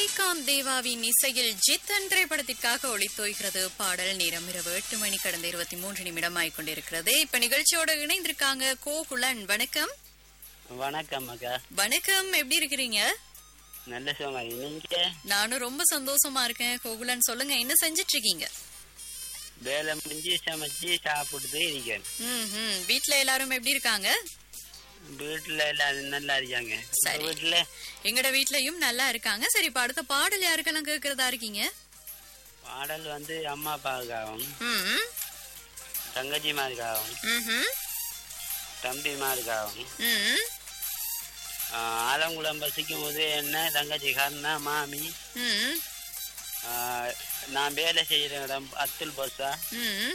ஸ்ரீகாந்த் தேவாவின் இசையில் ஜித்தன் திரைப்படத்திற்காக ஒளித்தோய்கிறது பாடல் நேரம் இரவு எட்டு மணி கடந்த இருபத்தி மூன்று நிமிடம் ஆயிக்கொண்டிருக்கிறது இப்ப நிகழ்ச்சியோட இணைந்திருக்காங்க கோகுலன் வணக்கம் வணக்கம் அக்கா வணக்கம் எப்படி இருக்கிறீங்க நல்ல சுகமா நீங்க நானும் ரொம்ப சந்தோஷமா இருக்கேன் கோகுலன் சொல்லுங்க என்ன செஞ்சிட்டு இருக்கீங்க வேலை முடிஞ்சு சமைச்சு சாப்பிட்டு இருக்கேன் ம் ம் வீட்ல எல்லாரும் எப்படி இருக்காங்க வீட்டுல எல்லாரும் நல்லா இருக்காங்க உங்க சரி. வீட்டுல எங்கட வீட்லயும் நல்லா இருக்காங்க சரி இப்ப அடுத்த பாடல் யாருக்கெல்லாம் கேட்கறதா இருக்கீங்க பாடல் வந்து அம்மா அப்பாவுக்காகவும் ம் ம், தங்கச்சிமாருக்காகவும் ம்ஹும், தம்பிமாருக்காகவும் ம் ஆஹ், ஆலங்குளம் வசிக்கும் போது என்ன தங்கச்சி கர்ணா மாமி ம் ஆஹ், நான் வேலை செய்யற இடம் அத்துல் பஸ்ஸா ம்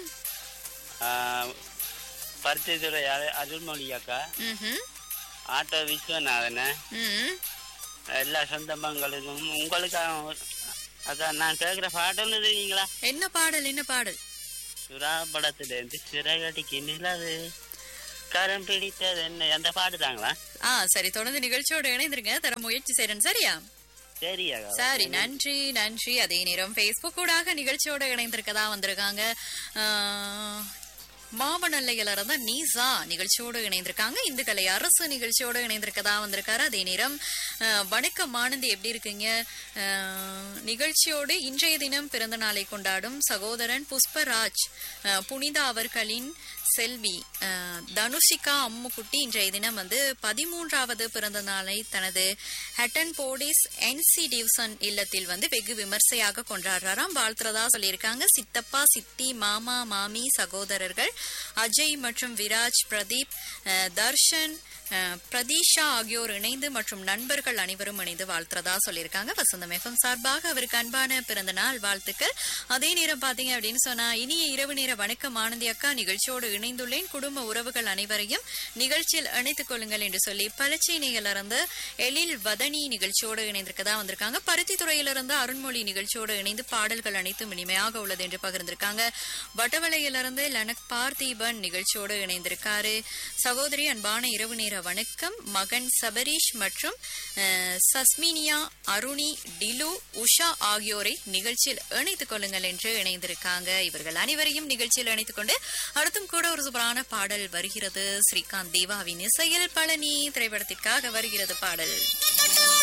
பருத்தித்துறை அரு- அருள்மொழி அக்கா ம்ஹும், ஆட்டோ விஸ்வநாதன ம் எல்லா சொந்தமங்களுக்கும் உங்களுக்காக அக்கா நான் கேட்குற பாடல் தெரியுங்களா என்ன பாடல் என்ன பாடல் சுறா படத்துல இருந்து சிறகடிக்கு நிலவு கரம் பிடித்தது என்ன அந்த பாட்டு தாங்களா ஆ சரி தொடர்ந்து நிகழ்ச்சியோட இணைந்திருங்க தர முயற்சி செய்றேன் சரியா சரியா சரி நன்றி நன்றி அதே நேரம் Facebook ஊடாக நிகழ்ச்சியோட இணைந்திருக்கதா வந்திருக்காங்க ஆ, மாவனல்லையில இருந்த நீசா நிகழ்ச்சியோடு இணைந்திருக்காங்க இந்துக்கலை அரசு நிகழ்ச்சியோடு இணைந்திருக்கதா வந்திருக்காரு அதே நேரம் ஆ, வணக்கம் ஆனந்தி எப்படி இருக்கீங்க ஆ, நிகழ்ச்சியோடு இன்றைய தினம் பிறந்த நாளை கொண்டாடும் சகோதரன் புஷ்பராஜ் ஆ, புனிதா அவர்களின் செல்வி ஆ, தனுஷிகா அம்முக்குட்டி இன்றைய தினம் வந்து பதிமூன்றாவது பிறந்த நாளை தனது ஹட்டன் போடிஸ் என்சி டிவிசன் இல்லத்தில் வந்து வெகு விமர்சையாக கொண்டாடுறாராம் வாழ்த்துறதா சொல்லியிருக்காங்க சித்தப்பா சித்தி மாமா மாமி சகோதரர்கள் அஜய் மற்றும் விராஜ் பிரதீப் அஹ், தர்ஷன் அஹ், பிரதீஷா ஆகியோர் இணைந்து மற்றும் நண்பர்கள் அனைவரும் இணைந்து வாழ்த்துறதா சொல்லியிருக்காங்க வசந்தம் எஃப்எம் சார்பாக அவருக்கு அன்பான பிறந்த நாள் வாழ்த்துக்கள் அதே நேரம் பாத்தீங்க அப்படின்னு சொன்னா இனிய இரவு நேர வணக்கம் ஆனந்தி அக்கா நிகழ்ச்சியோடு இணைந்துள்ளேன் குடும்ப உறவுகள் அனைவரையும் நிகழ்ச்சியில் இணைத்துக் கொள்ளுங்கள் என்று சொல்லி பலச்சேனையிலிருந்து எழில் வதனி நிகழ்ச்சியோடு இணைந்திருக்கதா வந்திருக்காங்க பருத்தி துறையிலிருந்து அருண்மொழி நிகழ்ச்சியோடு இணைந்து பாடல்கள் அனைத்தும் இனிமையாக உள்ளது என்று பகிர்ந்திருக்காங்க வட்டவளையிலிருந்து லனக் பார்த்தீபன் நிகழ்ச்சியோடு இணைந்திருக்காரு சகோதரி அன்பான இரவு நேர வணக்கம் மகன் சபரீஷ் மற்றும் அஹ், சஸ்மினியா அருணி டிலு உஷா ஆகியோரை நிகழ்ச்சியில் இணைத்துக் கொள்ளுங்கள் என்று இணைந்திருக்காங்க இவர்கள் அனைவரையும் நிகழ்ச்சியில் இணைத்துக் கொண்டு அடுத்தும் கூட ஒரு சூப்பரான பாடல் வருகிறது ஸ்ரீகாந்த் தேவாவின் இசையில் பழனி திரைப்படத்திற்காக வருகிறது பாடல்